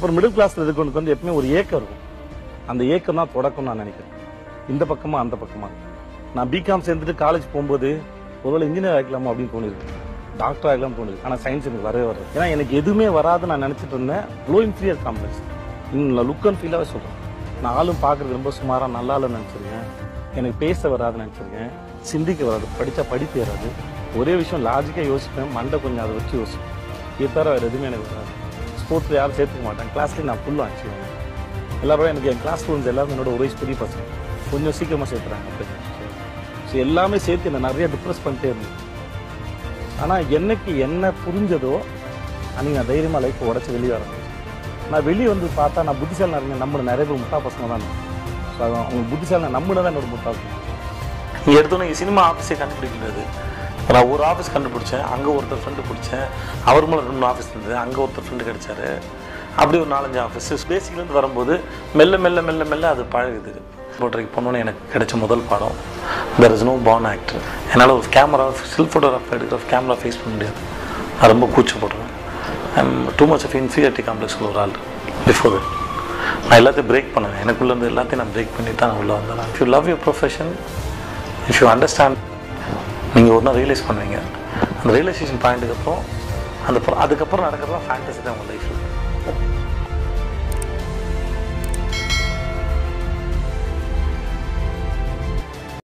அப்புறம் மிடில் கிளாஸ்ல இருக்கவனுக்கு வந்து எப்பவுமே ஒரு ஏக்கம் இருக்கும் அந்த ஏக்கம் தான் தொடக்கம் நான் நினைக்கிறேன் இந்த பக்கமா அந்த பக்கமா நான் பிகாம் சேர்ந்துட்டு காலேஜ் போகும்போது ஒருவேளை இன்ஜினியர் ஆகிக்கலாமா அப்படின்னு தோணிருக்கு டாக்டர் ஆகலாம் தோணுது ஆனா சயின்ஸ் எனக்கு வரவே வராது ஏன்னா எனக்கு எதுவுமே வராதுன்னு நான் நினைச்சிட்டு இருந்தேன் லோ இன்ஃபீரியர் காம்ப்ளெக்ஸ் இன்னும் லுக் அண்ட் ஃபீலாவே சொல்றேன் நான் ஆளும் பார்க்கறது ரொம்ப சுமாரா நல்லா இல்லைன்னு நினைச்சிருக்கேன் எனக்கு பேச வராதுன்னு நினைச்சிருக்கேன் சிந்திக்க வராது படிச்சா படிப்பு வராது ஒரே விஷயம் லாஜிக்கா யோசிப்பேன் மண்டை கொஞ்சம் அதை வச்சு யோசிப்பேன் இது தவிர வேறு எதுவுமே எனக்கு வராது ஸ்போர்ட்ஸ் யாரும் சேர்த்துக்க மாட்டேன் கிளாஸ்லேயும் நான் ஃபுல்லாக அனுப்பிச்சுவேன் எல்லாரும் எனக்கு என் கிளாஸ் ஸ்டூடெண்ட்ஸ் எல்லாரும் என்னோட ஒரு வயசு பெரிய பசங்க கொஞ்சம் சீக்கிரமாக சேர்த்துறாங்க அப்படி ஸோ எல்லாமே சேர்த்து என்னை நிறைய டிப்ரெஸ் பண்ணிட்டே இருந்தேன் ஆனால் என்னைக்கு என்ன புரிஞ்சதோ அன்னைக்கு நான் தைரியமாக லைஃப்பை உடச்சி வெளியே வரேன் நான் வெளியே வந்து பார்த்தா நான் புத்திசாலி நிறைய நம்ம நிறைய பேர் முட்டா பசங்க தான் ஸோ அவங்க புத்திசாலி நான் நம்பினதான் என்னோட முட்டா பசங்க இங்கே எடுத்தோன்னே சினிமா ஆஃபீஸே கண்டுபிடிக்க முடியாது இப்ப நான் ஒரு ஆஃபீஸ் கண்டுபிடிச்சேன் அங்கே ஒருத்தர் ஃப்ரெண்டு பிடிச்சேன் அவர் மூலம் ரெண்டு ஆஃபீஸ் இருந்தது அங்கே ஒருத்தர் ஃப்ரெண்டு கிடைச்சாரு அப்படி ஒரு நாலஞ்சு ஆஃபீஸ் பேசிக்லேருந்து வரும்போது மெல்ல மெல்ல மெல்ல மெல்ல அது பழகுது ஃபோட்டோக்கு போனோன்னு எனக்கு கிடைச்ச முதல் படம் there is no born actor என்னால் ஒரு கேமரா ஸ்டில் ஃபோட்டோகிராஃப் எடுக்கிற கேமரா ஃபேஸ் பண்ண முடியாது நான் ரொம்ப கூச்சப்படுறேன் I'm too much of inferiority complex ஒரு ஆள் பிஃபோர் நான் எல்லாத்தையும் பிரேக் பண்ணுவேன் எனக்குள்ள இருந்து எல்லாத்தையும் நான் பிரேக் பண்ணி தான் நான் உள்ளே வந்தேன் if you love your profession if you understand நீங்கள் ஒரு நாள் ரியலைஸ் பண்ணுவீங்க அந்த ரியலைசேஷன் பாயிண்ட்டுக்கு அப்புறம் அந்த pro- அதுக்கப்புறம் நடக்கிறதுலாம் ஃபேண்டசி தான் உங்கள் லைஃப்பில்